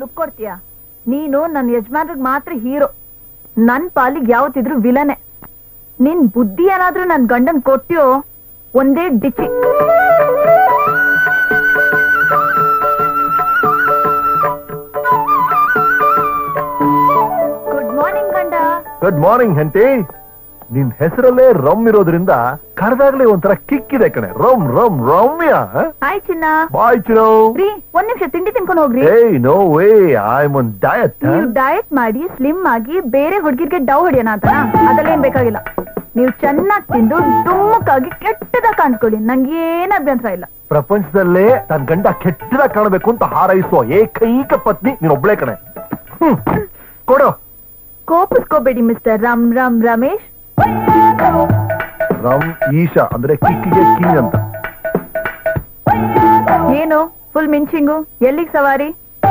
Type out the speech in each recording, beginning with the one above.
Look ಕೊಡ್ತೀಯ ನೀನು ನನ್ನ ಯಜಮಾನ್ರಿಗೆ ಮಾತ್ರ ಹೀರೋ ನನ್ ಪಾಲಿಗೆ ಯಾವತ್ತಿದ್ರು ವಿಲನೆ ನಿನ್ ಬುದ್ಧಿ ಏನಾದ್ರೂ ನನ್ ಗಂಡನ್ ಕೊಟ್ಟಿಯೋ ಒಂದೇ ಡಿಚಿ ಗುಡ್ ಮಾರ್ನಿಂಗ್ ಗಂಡ ಗುಡ್ ಮಾರ್ನಿಂಗ್ ಹೆಂಟಿ ನಿನ್ ಹೆಸರಲ್ಲೇ ರಮ್ ಇರೋದ್ರಿಂದ ಕರೆದಾಗ್ಲೇ ಒಂಥರ ಕಿಕ್ ಇದೆ ಕಣೆ ರಮ್ ರಮ್ ರಮ್ಯ ಹಾಯ್ ಚಿನ್ನ ಬಾಯ್ ಚಿರೋ ರೀ ಒಂದ್ ನಿಮಿಷ ತಿಂಡಿ ತಿನ್ಕೊಂಡು ಹೋಗ್ರಿ ಏಯ್ no way I on diet ನೀವು ಡಯಟ್ ಮಾಡಿ ಸ್ಲಿಮ್ ಆಗಿ ಬೇರೆ ಹುಡುಗಿರ್ಗೆ ಡವ್ ಹೊಡಿಯೋಣ ಅಂತನಾ ಅದಲ್ಲೇನ್ ಬೇಕಾಗಿಲ್ಲ ನೀವು ಚೆನ್ನಾಗಿ ತಿಂದು ದುಮ್ಮಕ್ಕಾಗಿ ಕೆಟ್ಟದಾಗ ಕಾಣಿಸ್ಕೊಳ್ಳಿ ನಂಗೆ ಏನ್ ಅಭ್ಯಂತರ ಇಲ್ಲ ಪ್ರಪಂಚದಲ್ಲೇ ತನ್ ಗಂಡ ಕೆಟ್ಟದಾಗ ಕಾಣಬೇಕು ಅಂತ ಹಾರೈಸುವ ಏಕೈಕ ಪತ್ನಿ ನೀನ್ ಒಬ್ಳೆ ಕಣೆ ಹ್ಮ್. ಕೊಡು ಕೋಪಿಸ್ಕೋಬೇಡಿ ಮಿಸ್ಟರ್ ರಾಮ್ ರಾಮ್ ರಮೇಶ್ ರಮ್ ಈಶಾ ಅಂದ್ರೆ ಕಿಕ್ಕಿಗೆ ಕಿಂಗ್ ಅಂತ ಏನು ಫುಲ್ ಮಿಂಚಿಂಗು ಎಲ್ಲಿಗ್ ಸವಾರಿ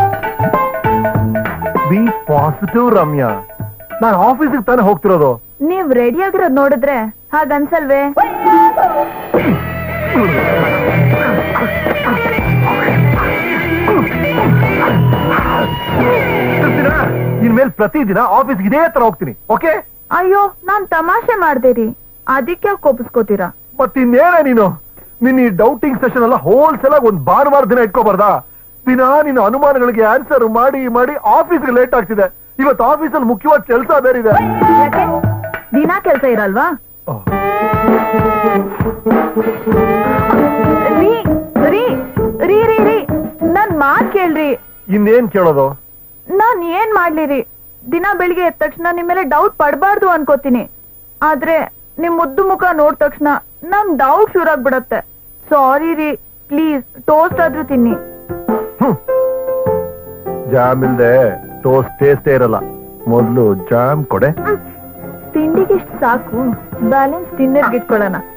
ಬಿ ಪಾಸಿಟಿವ್ ರಮ್ಯಾ ನಾನು ಆಫೀಸಿಗೆ ತಾನೇ ಹೋಗ್ತಿರೋದು ನೀವ್ ರೆಡಿ ಆಗಿರೋದ್ ನೋಡಿದ್ರೆ ಹಾಗನ್ಸಲ್ವೇ ಇರ್ತೀರಾ? ಇನ್ಮೇಲೆ ಪ್ರತಿದಿನ ಆಫೀಸ್ಗೆ ಇದೇ ತರ ಹೋಗ್ತೀನಿ ಓಕೆ ಅಯ್ಯೋ ನಾನ್ ತಮಾಷೆ ಮಾಡ್ದೇರಿ ಅದಕ್ಕೆ ಕೋಪಿಸ್ಕೋತೀರಾ ಮತ್ತಿನ್ನೇನ ನೀನು ನಿನ್ನ ಈ ಡೌಟಿಂಗ್ ಸೆಷನ್ ಎಲ್ಲ ಹೋಲ್ಸೇಲ್ ಆಗಿ ಒಂದ್ ಭಾನುವಾರ ದಿನ ಇಟ್ಕೋಬಾರ್ದಾ ದಿನ ನಿನ್ನ ಅನುಮಾನಗಳಿಗೆ ಆನ್ಸರ್ ಮಾಡಿ ಮಾಡಿ ಆಫೀಸ್ಗೆ ಲೇಟ್ ಆಗ್ತಿದೆ ಇವತ್ತು ಆಫೀಸಲ್ಲಿ ಮುಖ್ಯವಾದ ಕೆಲಸ ಬೇರೆ ಇದೆ ಯಾಕೆ ದಿನಾ ಕೆಲ್ಸ ಇರಲ್ವಾ ರೀ ರೀ ರೀ ರೀ ರೀ ನನ್ ಮಾತ್ ಕೇಳ್ರಿ ಇನ್ನೇನ್ ಕೇಳೋದು ನಾನ್ ಏನ್ ಮಾಡ್ಲಿ ರೀ ದಿನ ಬೆಳಿಗ್ಗೆ ಎದ್ದ ತಕ್ಷಣ ನಿಮ್ ಮೇಲೆ ಡೌಟ್ ಪಡ್ಬಾರ್ದು ಅನ್ಕೋತೀನಿ ಆದ್ರೆ ನಿಮ್ ಮುದ್ದು ಮುಖ ನೋಡ್ ತಕ್ಷಣ ನನ್ ಡೌಟ್ ಶುರಾಗ್ಬಿಡತ್ತೆ ಸಾರಿ ರೀ ಪ್ಲೀಸ್ ಟೋಸ್ಟ್ ಆದ್ರೂ ತಿನ್ನಿ ಹ್ಮ್. ಜಾಮ್ ಇಲ್ದೆ ಟೋಸ್ಟ್ ಟೇಸ್ಟೇ ಇರಲ್ಲ ಮೊದ್ಲು ಜಾಮ್ ಕೊಡೆ ತಿಂಡಿಗೆ ಇಷ್ಟು ಸಾಕು ಬ್ಯಾಲೆನ್ಸ್ ಡಿನ್ನರ್ಗೆ ಇಟ್ಕೊಳ್ಳೋಣ